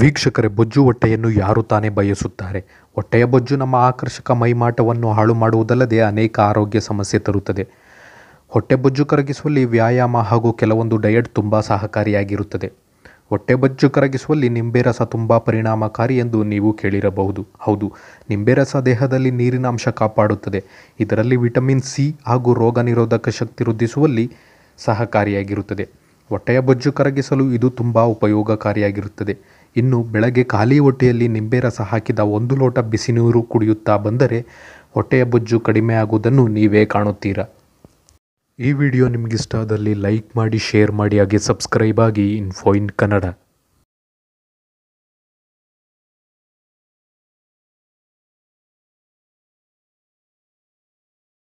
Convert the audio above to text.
ವೀಕ್ಷಕರೇ ಬೊಜ್ಜು ಹೊಟ್ಟೆಯನ್ನು ಯಾರು ತಾನೇ ಬಯಸುತ್ತಾರೆ ಹೊಟ್ಟೆಯ ಬೊಜ್ಜು ನಮ್ಮ ಆಕರ್ಷಕ ಮೈಮಾಟವನ್ನು ಹಾಳು ಮಾಡುವುದಲ್ಲದೆ ಅನೇಕ ಆರೋಗ್ಯ ಸಮಸ್ಯೆ ತರುತ್ತದೆ ಹೊಟ್ಟೆ ಬೊಜ್ಜು ಕರಗಿಸುವಲ್ಲಿ ವ್ಯಾಯಾಮ ಹಾಗೂ ಕೆಲವೊಂದು ಡಯಟ್ ತುಂಬ ಸಹಕಾರಿಯಾಗಿರುತ್ತದೆ ಹೊಟ್ಟೆ ಬೊಜ್ಜು ಕರಗಿಸುವಲ್ಲಿ ನಿಂಬೆ ರಸ ತುಂಬ ಪರಿಣಾಮಕಾರಿ ಎಂದು ನೀವು ಕೇಳಿರಬಹುದು ಹೌದು ನಿಂಬೆ ರಸ ದೇಹದಲ್ಲಿ ನೀರಿನ ಅಂಶ ಕಾಪಾಡುತ್ತದೆ ಇದರಲ್ಲಿ ವಿಟಮಿನ್ ಸಿ ಹಾಗೂ ರೋಗ ನಿರೋಧಕ ಶಕ್ತಿ ವೃದ್ಧಿಸುವಲ್ಲಿ ಸಹಕಾರಿಯಾಗಿರುತ್ತದೆ ಹೊಟ್ಟೆಯ ಬೊಜ್ಜು ಕರಗಿಸಲು ಇದು ತುಂಬ ಉಪಯೋಗಕಾರಿಯಾಗಿರುತ್ತದೆ ಇನ್ನು ಬೆಳಗ್ಗೆ ಖಾಲಿ ಹೊಟ್ಟೆಯಲ್ಲಿ ನಿಂಬೆ ರಸ ಹಾಕಿದ ಒಂದು ಲೋಟ ಬಿಸಿ ನೀರು ಕುಡಿಯುತ್ತಾ ಬಂದರೆ ಹೊಟ್ಟೆಯ ಬೊಜ್ಜು ಕಡಿಮೆ ಆಗುವುದನ್ನು ನೀವೇ ಕಾಣುತ್ತೀರಾ ಈ ವಿಡಿಯೋ ನಿಮಗಿಷ್ಟ ಆದಲ್ಲಿ ಲೈಕ್ ಮಾಡಿ ಶೇರ್ ಮಾಡಿ ಹಾಗೆ ಸಬ್ಸ್ಕ್ರೈಬ್ ಆಗಿ ಇನ್ಫೋ ಇನ್ ಕನ್ನಡ